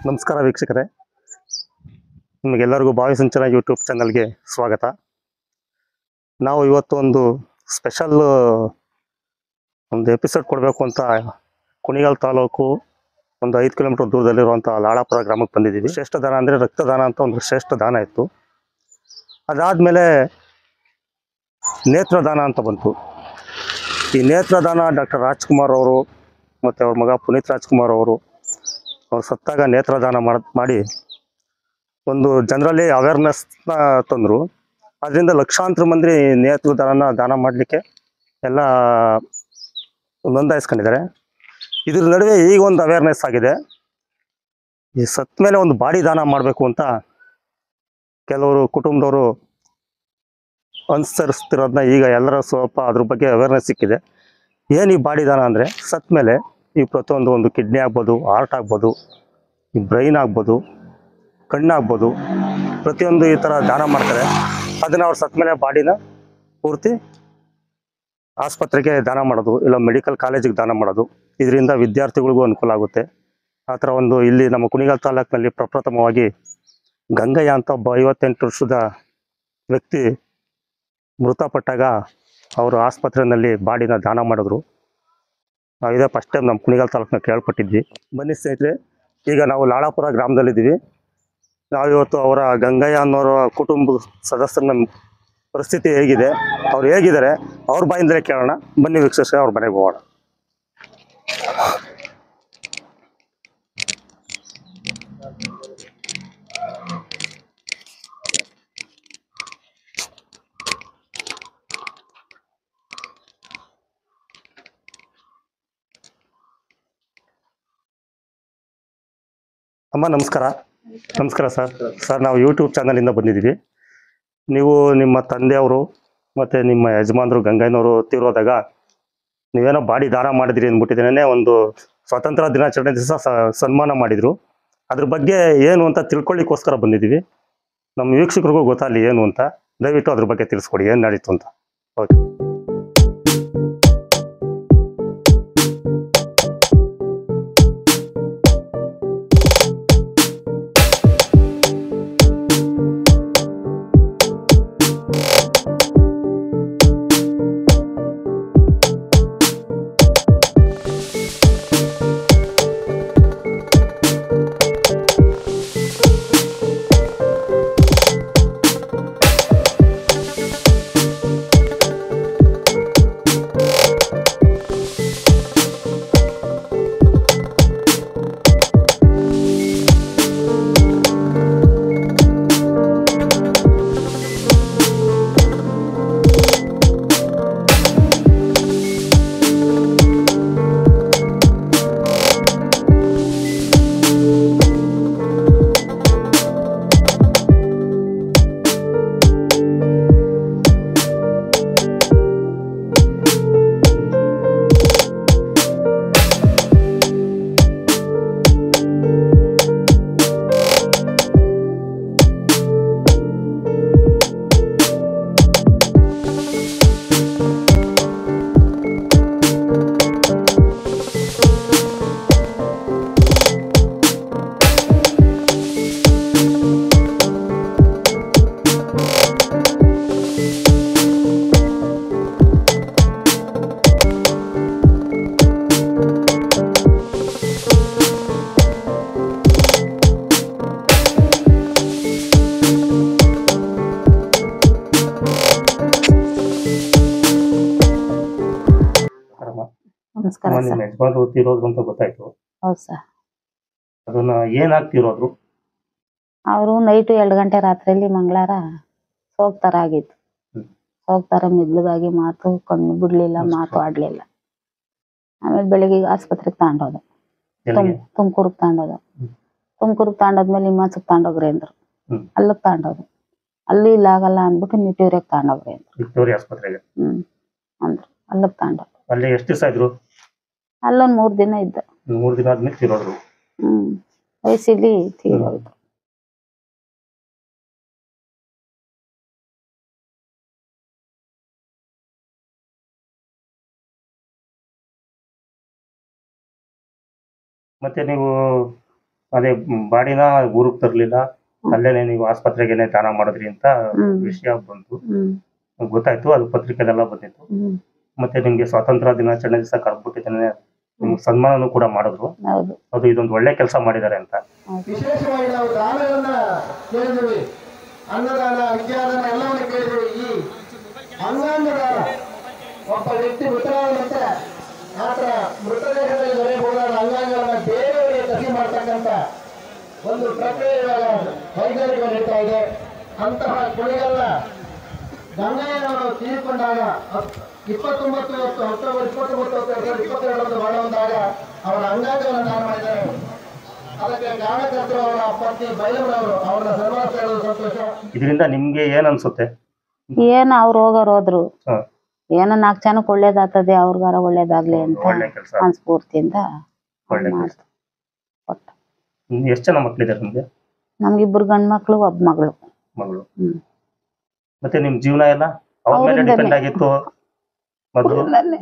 ನಮಸ್ಕಾರ ವೀಕ್ಷಕರೇ ನಿಮಗೆಲ್ಲರಿಗೂ ಭಾವಿ ಸಿಂಚನ ಯೂಟ್ಯೂಬ್ ಚಾನಲ್ಗೆ ಸ್ವಾಗತ ನಾವು ಇವತ್ತು ಒಂದು ಸ್ಪೆಷಲ್ ಒಂದು ಎಪಿಸೋಡ್ ಕೊಡಬೇಕು ಅಂತ ಕುಣಿಗಲ್ ತಾಲೂಕು ಒಂದು ಐದು ಕಿಲೋಮೀಟರ್ ದೂರದಲ್ಲಿರುವಂಥ ಲಾಳಾಪುರ ಗ್ರಾಮಕ್ಕೆ ಬಂದಿದ್ದೀವಿ ಶ್ರೇಷ್ಠ ದಾನ ಅಂದರೆ ರಕ್ತದಾನ ಅಂತ ಒಂದು ಶ್ರೇಷ್ಠ ದಾನ ಇತ್ತು ಅದಾದಮೇಲೆ ನೇತ್ರದಾನ ಅಂತ ಬಂತು ಈ ನೇತ್ರದಾನ ಡಾಕ್ಟರ್ ರಾಜ್ಕುಮಾರ್ ಅವರು ಮತ್ತು ಅವ್ರ ಮಗ ಪುನೀತ್ ರಾಜ್ಕುಮಾರ್ ಅವರು ಅವ್ರು ಸತ್ತಾಗ ನೇತ್ರದಾನ ಮಾಡ್ ಮಾಡಿ ಒಂದು ಜನರಲ್ಲಿ ಅವೇರ್ನೆಸ್ನ ತಂದರು ಅದರಿಂದ ಲಕ್ಷಾಂತರ ಮಂದಿ ನೇತ್ರದಾನ ದಾನ ಮಾಡಲಿಕ್ಕೆ ಎಲ್ಲ ನೋಂದಾಯಿಸ್ಕೊಂಡಿದ್ದಾರೆ ಇದ್ರ ನಡುವೆ ಈಗ ಒಂದು ಅವೇರ್ನೆಸ್ ಆಗಿದೆ ಈ ಸತ್ತ ಮೇಲೆ ಒಂದು ಬಾಡಿ ದಾನ ಮಾಡಬೇಕು ಅಂತ ಕೆಲವರು ಕುಟುಂಬದವರು ಅನುಸರಿಸ್ತಿರೋದನ್ನ ಈಗ ಎಲ್ಲರ ಸ್ವಲ್ಪ ಅದ್ರ ಬಗ್ಗೆ ಅವೇರ್ನೆಸ್ ಸಿಕ್ಕಿದೆ ಏನು ಈ ಬಾಡಿ ದಾನ ಅಂದರೆ ಸತ್ತ ಮೇಲೆ ಈ ಪ್ರತಿಯೊಂದು ಒಂದು ಕಿಡ್ನಿ ಆಗ್ಬೋದು ಹಾರ್ಟ್ ಆಗ್ಬೋದು ಈ ಬ್ರೈನ್ ಆಗ್ಬೋದು ಕಣ್ಣಾಗ್ಬೋದು ಪ್ರತಿಯೊಂದು ಈ ಥರ ದಾನ ಮಾಡ್ತಾರೆ ಅದನ್ನು ಅವ್ರು ಸತ್ತ ಮೇಲೆ ಬಾಡಿನ ಪೂರ್ತಿ ಆಸ್ಪತ್ರೆಗೆ ದಾನ ಮಾಡೋದು ಇಲ್ಲ ಮೆಡಿಕಲ್ ಕಾಲೇಜಿಗೆ ದಾನ ಮಾಡೋದು ಇದರಿಂದ ವಿದ್ಯಾರ್ಥಿಗಳಿಗೂ ಅನುಕೂಲ ಆಗುತ್ತೆ ಆ ಥರ ಒಂದು ಇಲ್ಲಿ ನಮ್ಮ ಕುಣಿಗಲ್ ತಾಲೂಕಿನಲ್ಲಿ ಪ್ರಪ್ರಥಮವಾಗಿ ಗಂಗಯ್ಯ ಅಂತ ಒಬ್ಬ ಐವತ್ತೆಂಟು ವರ್ಷದ ವ್ಯಕ್ತಿ ಮೃತಪಟ್ಟಾಗ ಅವರು ಆಸ್ಪತ್ರೆಯಲ್ಲಿ ಬಾಡಿನ ದಾನ ಮಾಡಿದ್ರು ನಾವು ಇದೇ ಫಸ್ಟ್ ಟೈಮ್ ನಮ್ಮ ಕುಣಿಗಲ್ ತಾಲೂಕನ್ನ ಕೇಳ್ಪಟ್ಟಿದ್ವಿ ಬನ್ನಿ ಸ್ನೇಹಿತರೆ ಈಗ ನಾವು ಲಾಳಾಪುರ ಗ್ರಾಮದಲ್ಲಿದ್ದೀವಿ ನಾವಿವತ್ತು ಅವರ ಗಂಗಯ್ಯ ಅನ್ನೋರ ಕುಟುಂಬ ಸದಸ್ಯರ ಪರಿಸ್ಥಿತಿ ಹೇಗಿದೆ ಅವ್ರು ಹೇಗಿದ್ದಾರೆ ಅವ್ರ ಬಾಯಿಂದಲೇ ಕೇಳೋಣ ಬನ್ನಿ ವೀಕ್ಷಿಸಿ ಅವ್ರ ಮನೆಗೆ ಹೋಗೋಣ ಅಮ್ಮ ನಮಸ್ಕಾರ ನಮಸ್ಕಾರ ಸರ್ ಸರ್ ನಾವು ಯೂಟ್ಯೂಬ್ ಚಾನಲಿಂದ ಬಂದಿದ್ದೀವಿ ನೀವು ನಿಮ್ಮ ತಂದೆಯವರು ಮತ್ತು ನಿಮ್ಮ ಯಜಮಾನರು ಗಂಗಯ್ಯನವರು ತೀರೋದಾಗ ನೀವೇನೋ ಬಾಡಿ ದಾನ ಮಾಡಿದ್ರಿ ಅಂದ್ಬಿಟ್ಟಿದ್ದೇನೆ ಒಂದು ಸ್ವಾತಂತ್ರ್ಯ ದಿನಾಚರಣೆ ದಿವಸ ಸನ್ಮಾನ ಮಾಡಿದರು ಅದ್ರ ಬಗ್ಗೆ ಏನು ಅಂತ ತಿಳ್ಕೊಳ್ಳಿಕ್ಕೋಸ್ಕರ ಬಂದಿದ್ದೀವಿ ನಮ್ಮ ವೀಕ್ಷಕರಿಗೂ ಗೊತ್ತಾಗಲಿ ಏನು ಅಂತ ದಯವಿಟ್ಟು ಅದ್ರ ಬಗ್ಗೆ ತಿಳಿಸ್ಕೊಡಿ ಏನು ನಡೀತು ಅಂತ ಓಕೆ ಆರಾಮ? ನಮಸ್ಕಾರ ಅಮ್ಮ, ನಿಮ್ಮ ಸರ್ ಯಜಮಾನರು ತೀರೋದ್ರು ಅಂತ ಗೊತ್ತಾಯ್ತು ಹೌದು ಸರ್ ಅದನ್ನ ಏನಾಗ್ತಿರೋದ್ರು ಅವರು ನೈಟು ಎರಡು ಗಂಟೆ ರಾತ್ರಿಯಲ್ಲಿ ಮಂಗಳವಾರ ಸೋಗ್ತಾರ ಆಗಿತ್ತು ಹ್ಮ್. ಸೋಗ್ತಾರ ಮಿದ್ಲುಗಾಗಿ ಮಾತು ಕಣ್ಣು ಬಿಡ್ಲಿಲ್ಲ ಅಷ್ಟೇ. ಮಾತು ಆಡ್ಲಿಲ್ಲ ಆಮೇಲೆ ಬೆಳಿಗ್ಗೆ ಆಸ್ಪತ್ರೆಗೆ ತಗೊಂಡೋದು ತುಮ್ ಎಲ್ಲಿಗೆ ತುಮಕೂರಿಗೆ ತಗೊಂಡೋದು ಹ್ಮ್. ತುಮಕೂರಿಗೆ ತಗೊಂಡೋದ್ಮೇಲೆ ಹಿಮಾಚಲ್ಗೆ ತಗೊಂಡೋಗ್ರಿ ಅಂದ್ರು ಹ್ಮ್. ಅಲ್ಲಿಗೆ ತಗೊಂಡೋದು ಅಲ್ಲಿ ಇಲ್ಲ ಆಗಲ್ಲ ಅಂದ್ಬಿಟ್ಟು ನಿಟ್ಟೂರಿಗೆ ತಗೊಂಡೋಗ್ರಿ ಅಂದ್ರು ವಿಕ್ಟೋರಿಯಾ ಆಸ್ಪತ್ರೆಗೆ ಹ್ಮ್ ಅಂದ್ರು ಅಲ್ಲಿಗೆ ತಗೊಂಡೋದು ಅಲ್ಲಿ ಎಷ್ಟು ದಿವಸ ಇದ್ರು ಅಲ್ಲೊಂದ್ ಮೂರ್ ದಿನ ಇದ್ದ ಮೂರು ದಿನ ಆದ್ಮೇಲೆ ತೀರೋದ್ರು ಹ್ಮ್ ವಯಸ್ಸಲ್ಲಿ ತೀರೋಯ್ತು ಮತ್ತೆ ನೀವು ಅದೇ ಬಾಡಿನ ಊರಿಗೆ ತರ್ಲಿಲ್ಲ ಅಲ್ಲೇನೆ ನೀವು ಆಸ್ಪತ್ರೆಗೆನೆ ದಾನ ಮಾಡಿದ್ರಿ ಅಂತ ಹ್ಮ್. ವಿಷಯ ಬಂತು ಹ್ಮ್ ಗೊತ್ತಾಯ್ತು ಅದು ಪತ್ರಿಕೆಲೆಲ್ಲ ಬಂದಿತ್ತು ಹ್ಮ್ ಮತ್ತೆ ನಿಮ್ಗೆ ಸ್ವಾತಂತ್ರ್ಯ ದಿನಾಚರಣೆ ದಿವಸ ಕರ್ಬಿಟ್ಟಿದ್ದೇನೆ ನಿಮ್ಗೆ ಸನ್ಮಾನನೂ ಕೂಡ ಮಾಡಿದ್ರು ಹೌದು ಅದು ಇದೊಂದು ಒಳ್ಳೆ ಕೆಲಸ ಮಾಡಿದ್ದಾರೆ ಅಂತ ವಿಶೇಷವಾಗಿ ನಾವು ದಾನಗಳನ್ನ ಕೇಳಿದ್ವಿ ಅನ್ನದಾನ ವಿದ್ಯಾದಾನ ಎಲ್ಲವನ್ನು ಕೇಳಿದ್ವಿ ಈ ಅಂಗಾಂಗ ದಾನ ಒಬ್ಬ ವ್ಯಕ್ತಿ ಮೃತರಾದ ನಂತರ ಆತನ ಮೃತದೇಹದಲ್ಲಿ ದೊರೆಯಬಹುದಾದ ಅಂಗಾಂಗಗಳನ್ನ ಬೇರೆಯವರಿಗೆ ಕಸಿ ಮಾಡ್ತಕ್ಕಂಥ ಒಂದು ಪ್ರಕ್ರಿಯೆ ಇವಾಗ ವೈಜ್ಞಾನಿಕ ನಡೀತಾ ಇದೆ ಅಂತಹ ಕುಳಿಗೆಲ್ಲ ಗಂಗಯ್ಯನವರು ತೀರಿಕೊಂಡಾಗ ಹತ್- ಇಪ್ಪತ್ತೊಂಬತ್ತು ಹೊತ್ತು ಅಕ್ಟೋಬರ್ ಇಪ್ಪತ್ತೊಂಬತ್ತು ಹೊತ್ತು ಎರಡ್ ಸಾವಿರದ ಇಪ್ಪತ್ತೆರಡರಂದು ಮರಣ ಹೊಂದಾಗ ಅವರ ಅಂಗಾಂಗವನ್ನು ದಾನ ಮಾಡಿದ್ದಾರೆ ಅದಕ್ಕೆ ಕಾರಣಕರ್ತರು ಅವರ ಪತ್ನಿ ಬೈಲಮ್ಮನವರು ಅವರನ್ನ ಸನ್ಮಾನಿಸ್ತಾ ಇರೋದು ಸಂತೋಷ ಇದರಿಂದ ನಿಮ್ಗೆ ಏನ್ ಅನ್ಸುತ್ತೆ ಏನ್ ಅವ್ರು ಹೋಗೋರು ಹೋದ್ರು ಹ, ಏನೋ ನಾಲ್ಕು ಜನಕ್ಕೆ ಒಳ್ಳೇದಾಗ್ತದೆ ಅವ್ರಿಗಾರ ಒಳ್ಳೇದಾಗ್ಲಿ ಅಂತ ಒಳ್ಳೆ ಕೆಲಸ ಅನ್ಸ್ಫೂರ್ತಿಯಿಂದ ಒಳ್ಳೆ ಕೆಲಸ ಮಾಡ್ತು ಕೊಟ್ಟ ಎಷ್ಟು ಜನ ಮಕ್ಳಿದ್ದಾರೆ ನಿಮ್ಗೆ ನಮ್ಗಿಬ್ರು ಗಂಡ್ ಮಕ್ಳು ಒಬ್ಬ ಮಗಳು ಮಗಳು ಹ್ಮ್. ಮತ್ತೆ ನಿಮ್ ಜೀವನ ಎಲ್ಲ ಅವ್ರ ಮೇಲೆ ಅವ್ರಿಂದನೇ. ಡಿಪೆಂಡ್ ಆಗಿತ್ತು ಮೊದಲು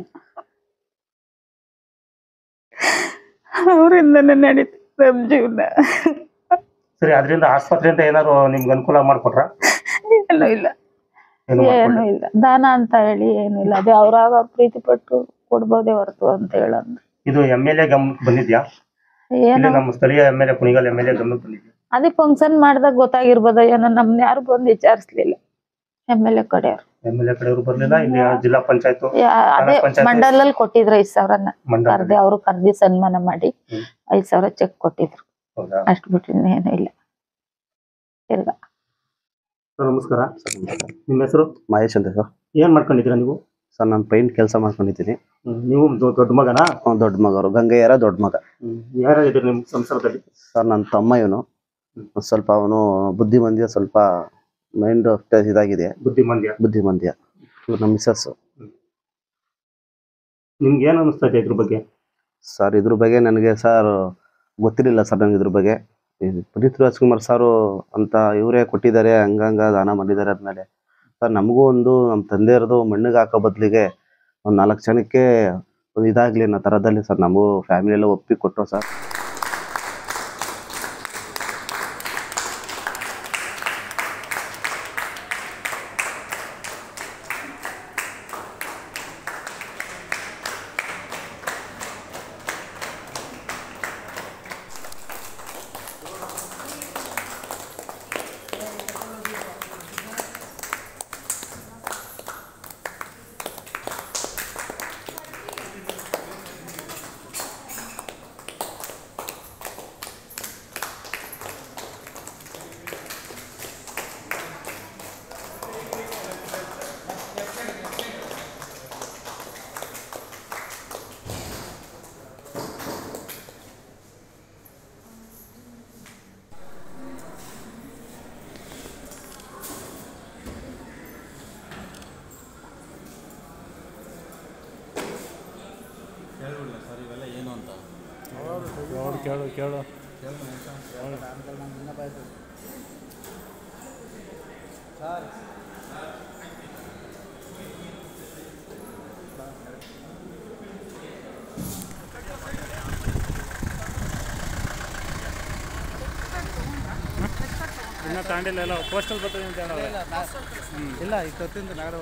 ಅವರಿಂದನೇ ನಡೀತು ನಮ್ ಜೀವನ ಸರಿ ಅದರಿಂದ ಆಸ್ಪತ್ರೆಯಿಂದ ಏನಾದ್ರು ನಿಮ್ಗೆ ಅನುಕೂಲ ಮಾಡ್ಕೊಟ್ರ ಏನೂ ಇಲ್ಲ ಏನು ಏನು ಇಲ್ಲ ದಾನ ಅಂತ ಹೇಳಿ ಏನು ಇಲ್ಲ ಅದೇ ಅವ್ರಾಗ ಅವ್ರ ಪ್ರೀತಿ ಪಟ್ಟು ಕೊಡ್ಬೋದೇ ಹೊರತು ಅಂತ ಹೇಳೋದು ಇದು ಎಮ್ ಎಲ್ ಎ ಗಮನಕ್ಕೆ ಬಂದಿದ್ಯಾ ಏನು ಇಲ್ಲಿ ನಮ್ಮ ಸ್ಥಳೀಯ M L A Kunigal M L A ಗಮನಕ್ಕೆ ಬಂದಿದ್ಯಾ ಅದೇ ಫಂಕ್ಷನ್ ಮಾಡಿದಾಗ ಗೊತ್ತಾಗಿರ್ಬೋದ ಏನೋ ನಮ್ನ ಯಾರು ಬಂದು ವಿಚಾರಿಸ್ಲಿಲ್ಲ ಎಮ್ ಎಲ್ ಎ ಕಡೆಯವ್ರು ಎಮ್ ಎಲ್ ಎ ಕಡೆಯವರು ಬರ್ಲಿಲ್ಲ ಇಲ್ಲಿ ಜಿಲ್ಲಾ ಪಂಚಾಯತ್ ಯಾ- ಅದೇ ಪಂಚಾಯ್ತಿ- ಮಂಡಲಲ್ಲಿ ಕೊಟ್ಟಿದ್ರು ಐದ್ ಸಾವಿರನ ಮಂಡಲ ಕರ್ದೆ ಅವರು ಕರ್ದಿ ಸನ್ಮಾನ ಮಾಡಿ ಹ್ಮ್. ಐದ್ ಸಾವಿರ ಚೆಕ್ ಕೊಟ್ಟಿದ್ರು ಹೌದಾ ಅಷ್ಟು ಬಿಟ್ರೆ ಇನ್ನೇನು ಇಲ್ಲ ತಿರ್ಗಾ ಸರ್, ನಮಸ್ಕಾರ ನಿಮ್ಮ ಹೆಸರು ಮಹೇಶ್ ಅಂತ ಸರ್ ಏನ್ ಮಾಡ್ಕೊಂಡಿದ್ದೀರಾ ನೀವು ಸರ್ ನಾನು ಪೈಂಟ್ ಕೆಲಸ ಮಾಡ್ಕೊಂಡಿದ್ದೀನಿ ಹ್ಮ್, ನೀವು ದೊ- ದೊಡ್ಡ ಮಗನಾ ಅವ್ನು ದೊಡ್ಡ ಮಗವರು ಗಂಗಯ್ಯರ ದೊಡ್ಡ ಮಗ ಯಾರ್ಯಾರಿದ್ದೀರಿ ನಿಮ್ ಸಂಸಾರದಲ್ಲಿ ಸರ್ ನನ್ನ ತಮ್ಮ ಇವನು ಸ್ವಲ್ಪ ಅವನು ಬುದ್ಧಿಮಂದ್ಯ ಸ್ವಲ್ಪ ಮೈಂಡ್ ಇದಾಗಿದೆ ಬುದ್ಧಿಮಾಂದ್ಯ ಬುದ್ಧಿಮಂದ್ಯ ಇವ್ರು ನಮ್ಮ ಮಿಸ್ಸಸ್ ನಿಮ್ಗೆ ಏನ್ ಅನಿಸ್ತಾ ಇದೆ ಇದ್ರ ಬಗ್ಗೆ ಸರ್ ಇದ್ರ ಬಗ್ಗೆ ನನಗೆ ಸರ್ ಗೊತ್ತಿರಲಿಲ್ಲ ಸರ್ ನನಗೆ ಇದ್ರ ಬಗ್ಗೆ ಈ ಪುನೀತ್ ರಾಜ್ಕುಮಾರ್ ಸಾರು ಅಂತ ಇವರೇ ಕೊಟ್ಟಿದ್ದಾರೆ ಹಂಗಂಗ ದಾನ ಮಾಡಿದ್ದಾರೆ ಆದ್ಮೇಲೆ ಸರ್ ನಮಗೂ ಒಂದು ನಮ್ಮ ತಂದೆಯರದು ಮಣ್ಣಿಗೆ ಹಾಕೋ ಬದಲಿಗೆ ಒಂದು ನಾಲ್ಕು ಜನಕ್ಕೆ ಒಂದು ಇದಾಗಲಿ ಅನ್ನೋ ಥರದಲ್ಲಿ ಸರ್ ನಮಗೂ ಫ್ಯಾಮಿಲಿ ಎಲ್ಲ ಒಪ್ಪಿ ಕೊಟ್ಟರು ಸರ್ ಇನ್ನ ತಾಂಡಿಲ್ಲ ಎಲ್ಲ ಪೋಸ್ಟಲ್ ಬರ್ತದೆ ಅಂತ ಹೇಳೋದು ಇಲ್ಲ ಇಷ್ಟೊತ್ತಿಂದ ನಗರ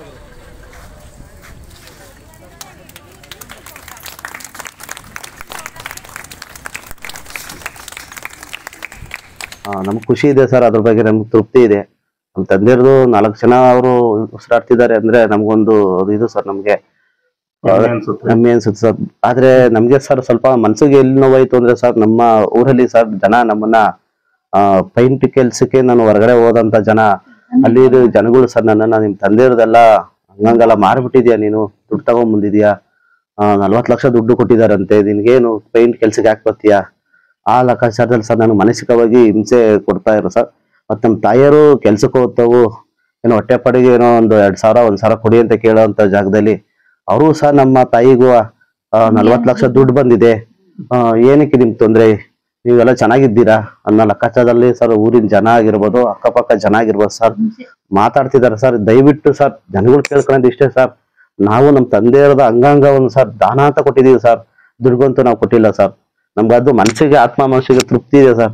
ನಮ್ಗೆ ಖುಷಿ ಇದೆ ಸರ್ ಅದ್ರ ಬಗ್ಗೆ ನಮ್ಗೆ ತೃಪ್ತಿ ಇದೆ ನಮ್ಮ ತಂದೆಯರ್ದು ನಾಲ್ಕು ಜನ ಅವರು ಉಸಿರಾಡ್ತಿದ್ದಾರೆ ಅಂದ್ರೆ ನಮ್ಗೊಂದು ಅದು ಇದು ಸರ್ ನಮ್ಗೆ ಹೆಮ್ಮೆ ಅನ್ಸುತ್ತೆ ನಮ್ಗೆ ಅನ್ಸುತ್ತೆ ಸರ್ ಆದ್ರೆ ನಮ್ಗೆ ಸರ್ ಸ್ವಲ್ಪ ಮನ್ಸಿಗೆ ಎಲ್ಲಿ ನೋವಾಯ್ತು ಅಂದ್ರೆ ಸರ್ ನಮ್ಮ ಊರಲ್ಲಿ ಸರ್ ಜನ ನಮ್ಮನ್ನ ಪೈಂಟ್ ಕೆಲ್ಸಕ್ಕೆ ನಾನು ಹೊರಗಡೆ ಹೋದಂತ ಜನ ಅಲ್ಲಿ ಇದು ಜನಗಳು ಸರ್ ನನ್ನನ್ನ ನಿಮ್ ತಂದೆಯವ್ರದೆಲ್ಲ ಹಂಗಂಗೆಲ್ಲ ಮಾರ್ಬಿಟ್ಟಿದ್ಯಾ ನೀನು ದುಡ್ಡು ತಗೊಂಡ್ ಬಂದಿದ್ಯಾ ನಲ್ವತ್ತು ಲಕ್ಷ ದುಡ್ಡು ಕೊಟ್ಟಿದಾರಂತೆ ನಿನ್ಗೇನು ಪೈಂಟ್ ಕೆಲ್ಸಕ್ಕೆ ಯಾಕೆ ಬರ್ತೀಯಾ ಆ ಲೆಕ್ಕಾಚಾರದಲ್ಲಿ ಸರ್ ನಾನು ಮಾನಸಿಕವಾಗಿ ಹಿಂಸೆ ಕೊಡ್ತಾ ಇರೋ ಸರ್ ಮತ್ತೆ ನಮ್ಮ ತಾಯಿಯರು ಕೆಲ್ಸಕ್ಕೆ ಹೋಗ್ತಾವು ಏನೋ ಹೊಟ್ಟೆಪಾಡಿಗೆ ಏನೋ ಒಂದು ಎರಡ್ ಸಾವಿರ ಒಂದ್ ಸಾವಿರ ಕೊಡಿ ಅಂತ ಕೇಳೋಂತ ಜಾಗದಲ್ಲಿ ಅವರು ಸಹ ನಮ್ಮ ತಾಯಿಗೂ ನಲ್ವತ್ತು ಲಕ್ಷ ದುಡ್ಡು ಬಂದಿದೆ ಆ, ಏನಕ್ಕೆ ನಿಮ್ ತೊಂದ್ರೆ ನೀವೆಲ್ಲ ಚೆನ್ನಾಗಿದ್ದೀರಾ ಅನ್ನೋ ಲೆಕ್ಕಾಚಾರದಲ್ಲಿ ಸರ್ ಊರಿನ ಜನ ಆಗಿರ್ಬೋದು ಅಕ್ಕಪಕ್ಕ ಜನ ಆಗಿರ್ಬೋದು ಸರ್ ಮಾತಾಡ್ತಿದ್ದಾರೆ ಸರ್ ದಯವಿಟ್ಟು ಸರ್ ಜನಗಳು ಕೇಳ್ಕೊಳ್ಳೋದು ಇಷ್ಟೇ ಸರ್ ನಾವು ನಮ್ಮ ತಂದೆಯರದ ಅಂಗಾಂಗವನ್ನು ಸರ್ ದಾನ ಅಂತ ಕೊಟ್ಟಿದೀವಿ ಸರ್ ದುಡ್ಗಂತೂ ನಾವು ಕೊಟ್ಟಿಲ್ಲ ಸರ್ ನಮ್ಗೆ ಅದು ಮನಸ್ಸಿಗೆ ಆತ್ಮ ಮನಸ್ಸಿಗೆ ತೃಪ್ತಿ ಇದೆ ಸರ್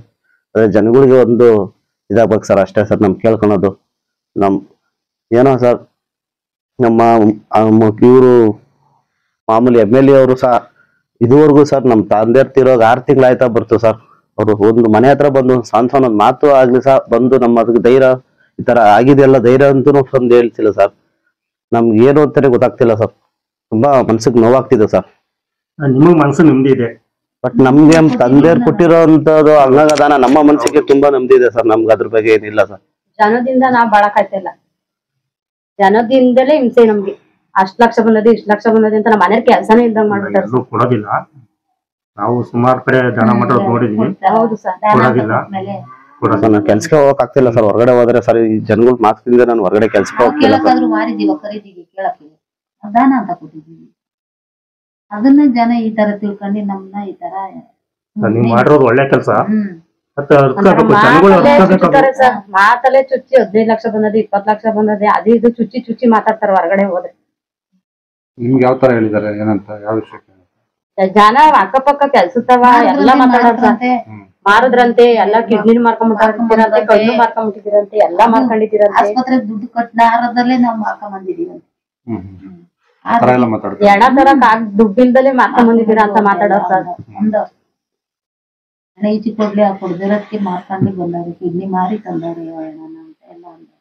ಅದೇ ಜನಗಳಿಗೆ ಒಂದು ಇದಾಗ್ಬೇಕು ಸರ್ ಅಷ್ಟೇ ಸರ್ ನಮ್ ಕೇಳ್ಕೊಳೋದು ನಮ್ ಏನೋ ಸರ್ ನಮ್ಮ ಇವರು ಮಾಮೂಲಿ ಎಮ್ ಎಲ್ ಎ ಅವರು ಸಹ ಇದುವರೆಗೂ ಸರ್ ನಮ್ಮ ತಂದೆ ತಿರೋಗ ಆರು ತಿಂಗಳಾಯ್ತಾ ಬರ್ತು ಸರ್ ಅವರು ಒಂದು ಮನೆ ಹತ್ರ ಬಂದು ಒಂದು ಸಾಂತ್ವನ ಒಂದು ಮಾತು ಆಗ್ಲಿ ಸಹ ಬಂದು ನಮ್ಮ ಅದಕ್ಕೆ ಧೈರ್ಯ ಈ ತರ ಆಗಿದೆಯಲ್ಲ ಧೈರ್ಯ ಅಂತೂ ಒಂದು ಹೇಳ್ತಿಲ್ಲ ಸರ್ ನಮ್ಗೆ ಏನು ಅಂತಾನೆ ಗೊತ್ತಾಗ್ತಿಲ್ಲ ಸರ್ ತುಂಬಾ ಮನ್ಸಿಗೆ ನೋವಾಗ್ತಿದೆ ಸರ್ ನಿಮಗೆ ಮನಸ್ಸು ನೆಮ್ಮದಿ ಇದೆ ಬಟ್ ನಮ್ಗೆ ನಮ್ ತಂದೆಯವ್ರು ಕೊಟ್ಟಿರೋಂಥದ್ದು ಅಂಗದಾನ ನಮ್ಮ ಮನ್ಸಿಗೆ ತುಂಬಾ ನೆಮ್ಮದಿ ಇದೆ ಸರ್ ನಮ್ಗೆ ಅದ್ರ ಬಗ್ಗೆ ಏನಿಲ್ಲ ಸರ್ ಜನದಿಂದ ನಾವ್ ಬಾಳಕಾಯ್ತಿಲ್ಲ ಜನದಿಂದಲೇ ಹಿಂಸೆ ನಮ್ಗೆ ಅಷ್ಟ್ ಲಕ್ಷ ಬಂದದೆ ಇಷ್ಟ್ ಲಕ್ಷ ಬಂದದೆ ಅಂತ ನಮ್ಮ ಮನೇಲಿ ಕೆಲಸನೇ ಇಲ್ದಂಗ್ ಮಾಡ್ಬಿಟ್ಟಾರೆ ಎಲ್ಲೂ ಕೊಡೋದಿಲ್ಲ ನಾವು ಸುಮಾರು ಕಡೆ ದನ ಮಾಡೋದು ನೋಡಿದ್ವಿ ಹೌದು ಸರ್ ಕೊಡೋದಿಲ್ಲ ಕೊಡೋದಿಲ್ಲ ನಾನು ಕೆಲ್ಸಕ್ಕೆ ಹೋಗಕ್ ಆಗ್ತಿಲ್ಲ ಸರ್ ಹೊರಗಡೆ ಹೋದ್ರೆ ಸರ್ ಈ ಜನಗಳ ಮಾತಿಂದ ನಾನು ಹೊರಗಡೆ ಕೆಲ್ಸಕ್ಕೆ ಹೋಗ್ತಿಲ್ಲ ಸರ್ ಕೇಳಕ್ಕಾದ್ರೂ ಮಾರಿದೀವ ಖರೀದಿಗೆ ಕೇಳಕ್ಕೆ ದಾನ ಅಂತ ಕೊಟ್ಟಿದೀವಿ ಅದನ್ನ ಜನ ಈ ತರ ತಿಳ್ಕೊಂಡು ನಮ್ನ ಈ ತರ ನೀವು ಮಾಡಿರೋದು ಒಳ್ಳೆ ಕೆಲಸ ಹ್ಮ್ ಮತ್ತೆ ಅರ್ತ್ಕೋಬೇಕು ಜನಗಳು ಮಾತಲ್ಲೇ ಅರ್ತ್ಕೋಬೇಕು ಚುಚ್ತಾರೆ ಸರ್ ಮಾತಲ್ಲೇ ಚುಚ್ಚಿ ಹದಿನೈದು ಲಕ್ಷ ಬಂದದೆ ಇಪ್ಪತ್ ಲಕ್ಷ ಬಂದದೆ ಅದು ಇದು ಚುಚ್ಚಿ ಚುಚ್ಚಿ ಮಾತಾಡ್ತಾರೆ ಹೊರಗಡೆ ಹೋದ್ರೆ ನಿಮ್ಗೆ ಯಾವ ತರ ಹೇಳಿದ್ದಾರೆ ಏನಂತ ಯಾವ ವಿಷಯಕ್ಕೆ ಜನ ಅಕ್ಕಪಕ್ಕ ಕೆಲ್ಸತ್ತವ ಎಲ್ಲ ಮಾತಾಡೋರ್ ಸರ್ ಮಾರದ್ರಂತೆ ಎಲ್ಲ ಕಿಡ್ನಿ ಮಾರ್ಕೊಂಡ್ಬಿಟ್ಟಿರಂತೆ ಕಣ್ಣು ಮಾರ್ಕೊಂಡ್ಬಿಟ್ಟಿದಿರಂತೆ ಎಲ್ಲಾ ಮಾರ್ಕೊಂಡಿದ್ದೀರಂತೆ ಆಸ್ಪತ್ರೆಗೆ ದುಡ್ಡು ಕಟ್ಟದಾರದಲ್ಲೇ ನಾವು ಮಾರ್ಕೊಂಡ್ ಬಂದಿದೀವಿ ಹ್ಮ್ ಹ್ಮ್ ಆ ತರ ಎಲ್ಲ ಮಾತಾಡ್ತಾರೆ ಎಣ ತರಕ್ ಆಗ್ ದುಡ್ಡಿಲ್ದಲೇ ಮಾರ್ಕೊಂಡ್ ಬಂದಿದ್ದೀರಾ ಅಂತ ಮಾತಾಡೋರ್ ಸರ್ ಒಂದು ಹಣ ಈಚೆ ಕೊಡ್ಲಿ ಆ ಕೊಡ್ದಿರೋದಕ್ಕೆ ಮಾರ್ಕೊಂಡು ಬಂದವ್ರು ಕಿಡ್ನಿ ಮಾರಿ ತಂದವ್ರು ಹೆಣನ ಅಂತ ಎಲ್ಲ ಅಂದ್ರು.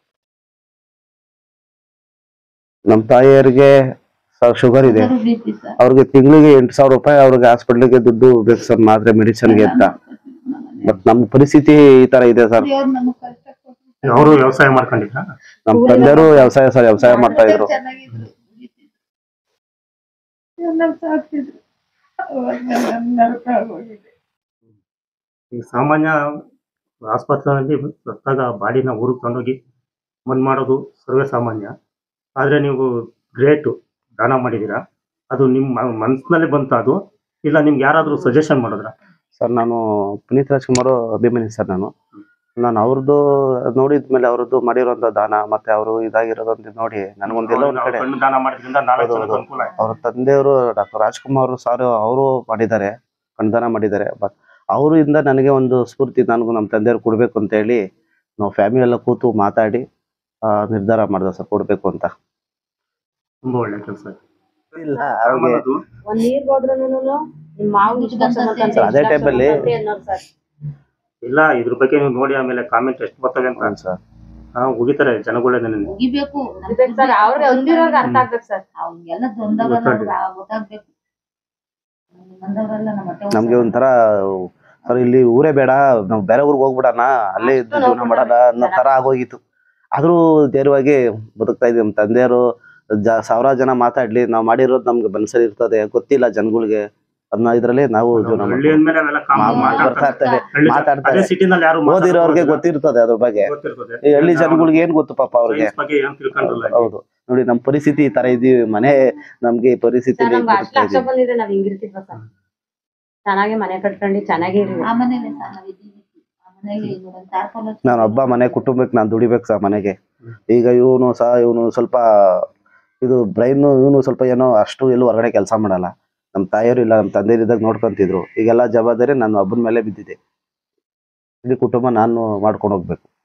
ನಮ್ ತಾಯಿಯರಿಗೆ ಶುಗರ್ ಇದೆ ಶುಗರು BP ಸರ್. ಅವ್ರಿಗೆ ತಿಂಗಳಿಗೆ ಎಂಟು ಸಾವಿರ ರೂಪಾಯಿ ಅವ್ರಿಗೆ ಹಾಸ್ಪಿಟ್ಲಿಗೆ ದುಡ್ಡು ಬೇಕು ಸರ್ ಮಾತ್ರೆ ಮೆಡಿಸಿನ್ಗೆ ಅಂತ ಬಟ್ ನಮ್ ಪರಿಸ್ಥಿತಿ ಈ ತರ ಇದೆ ಸರ್ ದೇವ್ರು ನಮಗ್ ಕಷ್ಟ ಕೊಟ್ರು. ಅವರು ವ್ಯವಸಾಯ ಮಾಡ್ಕೊಂಡಿದ್ರ ನಮ್ ತಂದೆಯವರು ವ್ಯವಸಾಯ ಸರ್ ವ್ಯವಸಾಯ ಮಾಡ್ತಾ ಇದ್ರು ಚೆನ್ನಾಗಿದ್ರು ಎಲ್ಲ ಸಾಕ್ತಿದ್ರು ಅವಾಗ ನನ್ನ ನರಕ ಆಗೋಗಿದೆ. ಈಗ ಸಾಮಾನ್ಯ ಆಸ್ಪತ್ರೆಯಲ್ಲಿ ಸತ್ತಾಗ ಬಾಡಿನ ಊರಿಗೆ ತಗೊಂಡೋಗಿ ಮಣ್ಣು ಮಾಡೋದು ಸರ್ವೇ ಸಾಮಾನ್ಯ ಆದರೆ ನೀವು ಗ್ರೇಟು ದಾನ ಮಾಡಿದ್ದೀರಾ ಅದು ನಿಮ್ಮ ಮನಸ್ಸಿನಲ್ಲೇ ಬಂತ ಅದು ಇಲ್ಲ ನಿಮ್ಗೆ ಯಾರಾದರೂ ಸಜೆಷನ್ ಮಾಡಿದ್ರ ಸರ್ ನಾನು ಪುನೀತ್ ರಾಜ್ಕುಮಾರ್ ಅಭಿಮಾನಿ ಸರ್ ನಾನು ನಾನು ಅವ್ರದ್ದು ನೋಡಿದ್ಮೇಲೆ ಅವ್ರದ್ದು ಮಾಡಿರೋಂಥ ದಾನ ಮತ್ತೆ ಅವರು ಇದಾಗಿರೋದಂತ ನೋಡಿ ನನಗೊಂದೆಲ್ಲ ಒಂದ್ ಕಡೆ ಕಣ್ಣು ದಾನ ಮಾಡಿದ್ರಿಂದ ನಾಳೆ ಹೌದು, ಜನಕ್ಕೆ ಹೌದು. ಅನುಕೂಲ ಆಯ್ತು ಅವ್ರ ತಂದೆಯವರು ಡಾಕ್ಟರ್ ರಾಜ್ಕುಮಾರ್ ಸರ್ ಅವರು ಮಾಡಿದ್ದಾರೆ ಕಣ್ದಾನ ಮಾಡಿದ್ದಾರೆ ಬಟ್ ಅವರಿಂದ ನನಗೆ ಒಂದು ಸ್ಫೂರ್ತಿ ನನಗೂ ನಮ್ಮ ತಂದೆಯವ್ರು ಕೊಡ್ಬೇಕು ಅಂತ ಹೇಳಿ ನಾವು ಫ್ಯಾಮಿಲಿ ಎಲ್ಲ ಕೂತು ಮಾತಾಡಿ ಆ, ನಿರ್ಧಾರ ಮಾಡ್ದೆ ಸರ್ ಕೊಡ್ಬೇಕು ಅಂತ ತುಂಬಾ ಒಳ್ಳೆ ಕೆಲಸ ಇಲ್ಲ ಅವ್ರಿಗೆ ಒಂದ್ ನೀರ್ ಹೋದ್ರೂನು ನಿಮ್ ಮಾವು ಇಷ್ಟ ಲಕ್ಷ ಬಂತಂತೆ, ಸರ್, ಅದೇ ಇಷ್ಟ್ ಲಕ್ಷ time ಅಲ್ಲಿ- ಬಂತಂತೆ ಅನ್ನೋರು ಸರ್. ಇಲ್ಲ ಇದ್ರ ಬಗ್ಗೆ ನೀವು ನೋಡಿ ಆಮೇಲೆ ಕಾಮೆಂಟ್ ಎಷ್ಟು ಬರ್ತವೆ ಅಂತ ಹ್ಮ್ ಸರ್ ಹಾ, ಮುಗಿತಾರೆ ಜನಗಳೇ ನನ್ನ ಮುಗಿಬೇಕು ನಮ್ ಇರ್ಬೇಕು ಸರ್ ಅವ್ರಿಗೆ ಹೊಂದಿರೋರ್ಗೆ ಅರ್ಥ ಆಗ್ಬೇಕು ಸರ್ ಅವ್ನಿಗೆಲ್ಲ ದೊಂದಾಗ ಗೊತ್ತಾಗ್ಬೇಕು ಬಂದವರೆಲ್ಲ ನಮ್ಮ ಹೊಟ್ಟೆ ನಮ್ಗೆ ಒಂಥರ ಸರ್ ಇಲ್ಲಿ ಊರೇ ಬೇಡ ನಾವು ಬೇರೆ ಊರಿಗೆ ಹೋಗ್ಬಿಡಣ ಅಲ್ಲೇ ಇದ್ದು ಅಷ್ಟು ಜೀವನ ಮಾಡೋಣ ಅನ್ನೋ ತರ ಆಗೋಗಿತ್ತು ಆದ್ರೂ ಧೈರ್ಯವಾಗಿ ಬದುಕ್ತಾ ಇದೀವಿ ನಮ್ಮ ತಂದೆಯವರು ಜ ಸಾವಿರಾರು ಜನ ಮಾತಾಡ್ಲಿ ನಾವು ಮಾಡಿರೋದು ನಮ್ಗೆ ಮನಸ್ಸಲ್ಲಿ ಇರ್ತದೆ ಗೊತ್ತಿಲ್ಲ ಜನಗಳಿಗೆ ಅದನ್ನ ಇದ್ರಲ್ಲಿ ನಾವು ಜೀವನ ಹಳ್ಳಿ ಮಾಡ್ತೀವಿ. ಅಂದ್ಮೇಲೆ ಅವೆಲ್ಲ ಕಾಮನ್ ಮಾ- ಮಾತಾಡ್ತಾರೆ ಬರ್ತಾ ಇರ್ತದೆ ಹಳ್ಳಿ ಜನ- ಮಾತಾಡ್ತಾರೆ. ಅದೇ ಸಿಟಿನಲ್ಲಿ ಯಾರು ಓದಿರೋರ್ಗೆ ಗೊತ್ತಿರ್ತದೆ ಅದ್ರ ಬಗ್ಗೆ ಗೊತ್ತಿರ್ತದೆ ಈ ಹಳ್ಳಿ ಜನಗಳಿಗೆ ಏನ್ ಗೊತ್ತು ಪಾಪ ಅವ್ರಿಗೆ ಸೈನ್ಸ್ ಬಗ್ಗೆ ಏನ್ ತಿಳ್ಕೊಂಡ್ರಲ್ಲ ಹೌದು ನೋಡಿ ನಮ್ ಪರಿಸ್ಥಿತಿ ಈ ತರ ಇದೀವಿ ಮನೆ ನಮ್ಗೆ ಈ ಪರಿಸ್ಥಿತಿ ಸರ್ ನಮ್ಗೆ ಅಷ್ಟ್ ಲಕ್ಷ ಬಂದಿದ್ರೆ ನಾವ್ ಹಿಂಗಿರ್ತಿದ್ವ ಸರ್ ಚೆನ್ನಾಗಿ ಮನೆ ಕಟ್ಕೊಂಡು ಚೆನ್ನಾಗಿ ಇರ್ವಿ ಆ ಮನೇಲೆ ಸರ್ ನಾವ್ ಇದ್ದೀವಿ ಆ ಮನೆಗೆ ಒಂದ್ ತಾರ್ಪಾಲ್ ಹಚ್ಚಿ- ನಾನು ಒಬ್ಬ ಮನೆ ಕುಟುಂಬಕ್ಕೆ ನಾನು ದುಡಿಬೇಕು ಸಹ ಮನೆಗೆ ಈಗ ಇವನು ಸಹ ಇವನು ಸ್ವಲ್ಪ ಇದು ಬ್ರೈನ್ ಇವನು ಸ್ವಲ್ಪ ಏನೋ ಅಷ್ಟು ಎಲ್ಲೂ ಹೊರಗಡೆ ಕೆಲಸ ಮಾಡಲ್ಲ ನಮ್ಮ ತಾಯಿಯವರು ಇಲ್ಲ ನಮ್ಮ ತಂದೆಯರು ಇದ್ದಾಗ ನೋಡ್ಕೊಂತಿದ್ರು ಈಗೆಲ್ಲ ಜವಾಬ್ದಾರಿ ನಾನು ಒಬ್ಬನ ಮೇಲೆ ಬಿದ್ದಿದೆ ಇಡೀ ಕುಟುಂಬ ನಾನು ಮಾಡ್ಕೊಂಡು ಹೋಗ್ಬೇಕು